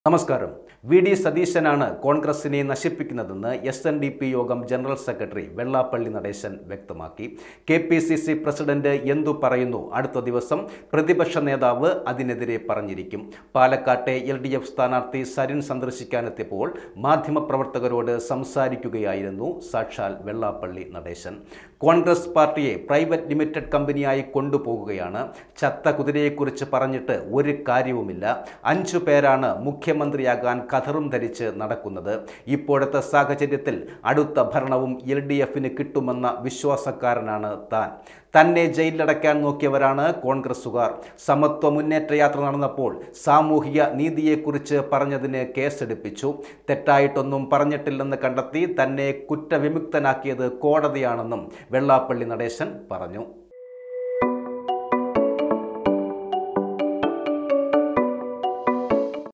നമസ്കാരം V D സതീശനാണ് കോൺഗ്രസിനെ നശിപ്പിക്കുന്നതെന്ന് എസ് എൻ ഡി പി യോഗം ജനറൽ സെക്രട്ടറി വെള്ളാപ്പള്ളി നടേശൻ വ്യക്തമാക്കി K P C C president എന്തു പറയുന്നു അടുത്ത ദിവസം പ്രതിപക്ഷ നേതാവ് അതിനെതിരെ പറഞ്ഞിരിക്കും പാലക്കാട്ടെ എൽ ഡി എഫ് സ്ഥാനാർത്ഥി സരിൻ സന്ദർശിക്കാനെത്തിയപ്പോൾ മാധ്യമപ്രവർത്തകരോട് സംസാരിക്കുകയായിരുന്നു സാക്ഷാൽ വെള്ളാപ്പള്ളി നടേശൻ കോൺഗ്രസ് പാർട്ടിയെ പ്രൈവറ്റ് ലിമിറ്റഡ് കമ്പനിയായി കൊണ്ടുപോകുകയാണ് ചത്ത കുതിരയെക്കുറിച്ച് പറഞ്ഞിട്ട് ഒരു കാര്യവുമില്ല അഞ്ചു പേരാണ് മുഖ്യമന്ത്രിയാകാൻ കഥറും ധരിച്ച് നടക്കുന്നത് ഇപ്പോഴത്തെ സാഹചര്യത്തിൽ അടുത്ത ഭരണവും എൽ ഡി എഫിന് കിട്ടുമെന്ന വിശ്വാസക്കാരനാണ് താൻ തന്നെ ജയിലിലടയ്ക്കാൻ നോക്കിയവരാണ് കോൺഗ്രസുകാർ സമത്വ മുന്നേറ്റ യാത്ര നടന്നപ്പോൾ സാമൂഹിക നീതിയെക്കുറിച്ച് പറഞ്ഞതിന് കേസെടുപ്പിച്ചു തെറ്റായിട്ടൊന്നും പറഞ്ഞിട്ടില്ലെന്ന് കണ്ടെത്തി തന്നെ കുറ്റവിമുക്തനാക്കിയത് കോടതിയാണെന്നും വെള്ളാപ്പള്ളി നടേശൻ പറഞ്ഞു